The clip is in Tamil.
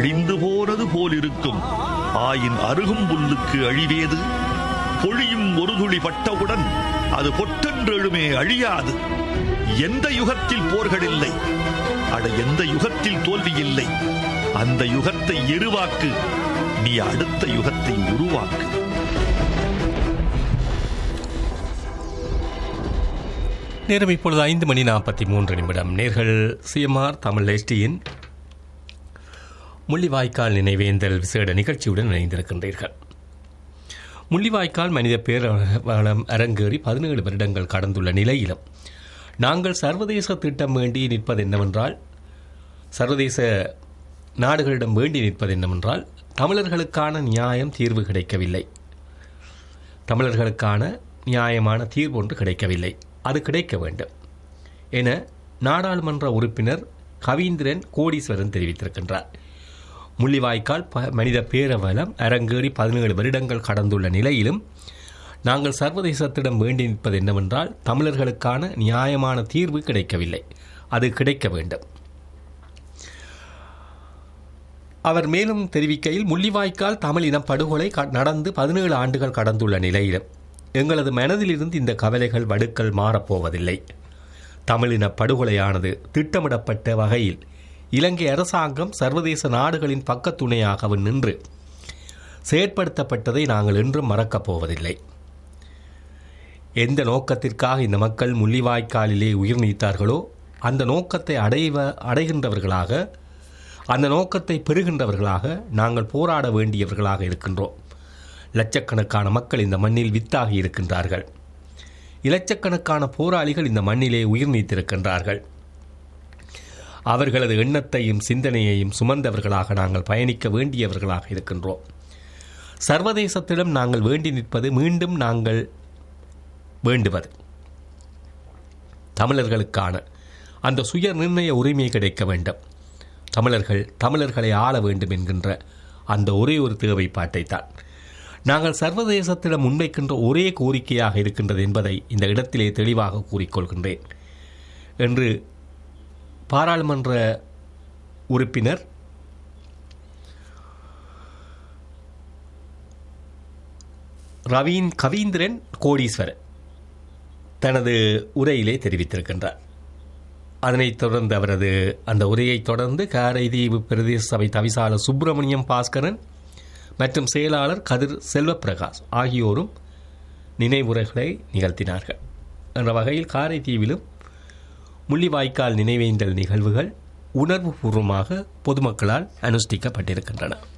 அழிந்து போனது போலிருக்கும் ஆயின் அருகும் புல்லுக்கு அழிவேது பொழியும் ஒரு துளி பட்டவுடன் அது பொட்டென்றெழுமே அழியாது எந்த யுகத்தில் போர்கள் இல்லை அட எந்த யுகத்தில் தோல்வி இல்லை அந்த யுகத்தை எருவாக்கு நீ அடுத்த யுகத்தை உருவாக்கு நேரம் இப்பொழுது ஐந்து மணி நாற்பத்தி மூன்று நிமிடம் நேர்கள் சிஎம்ஆர் தமிழ் எஸ்டியின் முள்ளிவாய்க்கால் நினைவேந்தல் விசேட நிகழ்ச்சியுடன் இணைந்திருக்கின்றீர்கள் முள்ளிவாய்க்கால் மனித பேரவளம் அரங்கேறி பதினேழு வருடங்கள் கடந்துள்ள நிலையிலும் நாங்கள் சர்வதேச திட்டம் வேண்டி நிற்பது என்னவென்றால் சர்வதேச நாடுகளிடம் வேண்டி நிற்பது என்னவென்றால் தமிழர்களுக்கான நியாயம் தீர்வு கிடைக்கவில்லை தமிழர்களுக்கான நியாயமான தீர்வு ஒன்று கிடைக்கவில்லை அது கிடைக்க வேண்டும் என நாடாளுமன்ற உறுப்பினர் கவீந்திரன் கோடீஸ்வரன் தெரிவித்திருக்கின்றார் முள்ளிவாய்க்கால் ப மனித பேரவலம் அரங்கேறி பதினேழு வருடங்கள் கடந்துள்ள நிலையிலும் நாங்கள் சர்வதேசத்திடம் வேண்டி நிற்பது என்னவென்றால் தமிழர்களுக்கான நியாயமான தீர்வு கிடைக்கவில்லை அது கிடைக்க வேண்டும் அவர் மேலும் தெரிவிக்கையில் முள்ளிவாய்க்கால் தமிழ் இன படுகொலை க- நடந்து பதினேழு ஆண்டுகள் கடந்துள்ள நிலையிலும் எங்களது மனதிலிருந்து இந்த கவலைகள் வடுக்கள் மாறப்போவதில்லை தமிழின படுகொலையானது திட்டமிடப்பட்ட வகையில் இலங்கை அரசாங்கம் சர்வதேச நாடுகளின் பக்கத்துணையாகவும் நின்று செயற்படுத்தப்பட்டதை நாங்கள் என்றும் மறக்கப் போவதில்லை எந்த நோக்கத்திற்காக இந்த மக்கள் முள்ளிவாய்க்காலிலே உயிர் நீத்தார்களோ அந்த நோக்கத்தை அடைவ அடைகின்றவர்களாக அந்த நோக்கத்தை பெறுகின்றவர்களாக நாங்கள் போராட வேண்டியவர்களாக இருக்கின்றோம் லட்சக்கணக்கான மக்கள் இந்த மண்ணில் வித்தாகி இருக்கின்றார்கள் இலட்சக்கணக்கான போராளிகள் இந்த மண்ணிலே உயிர் நீத்திருக்கின்றார்கள் அவர்களது எண்ணத்தையும் சிந்தனையையும் சுமந்தவர்களாக நாங்கள் பயணிக்க வேண்டியவர்களாக இருக்கின்றோம் சர்வதேசத்திடம் நாங்கள் வேண்டி நிற்பது மீண்டும் நாங்கள் வேண்டுவது தமிழர்களுக்கான அந்த சுய நிர்ணய உரிமை கிடைக்க வேண்டும் தமிழர்கள் தமிழர்களை ஆள வேண்டும் என்கின்ற அந்த ஒரே ஒரு தேவைப்பாட்டை தான் நாங்கள் சர்வதேசத்திடம் முன்வைக்கின்ற ஒரே கோரிக்கையாக இருக்கின்றது என்பதை இந்த இடத்திலே தெளிவாக கூறிக்கொள்கின்றேன் என்று பாராளுமன்ற உறுப்பினர் ரவீன் கவீந்திரன் கோடீஸ்வரன் தனது உரையிலே தெரிவித்திருக்கின்றார் அதனைத் தொடர்ந்து அவரது அந்த உரையைத் தொடர்ந்து காரைதீவு பிரதேச சபை தவிசாளர் சுப்பிரமணியம் பாஸ்கரன் மற்றும் செயலாளர் கதிர் செல்வப்பிரகாஷ் ஆகியோரும் நினைவுரைகளை நிகழ்த்தினார்கள் என்ற வகையில் காரைதீவிலும் முள்ளிவாய்க்கால் நினைவேந்தல் நிகழ்வுகள் உணர்வுபூர்வமாக பொதுமக்களால் அனுஷ்டிக்கப்பட்டிருக்கின்றன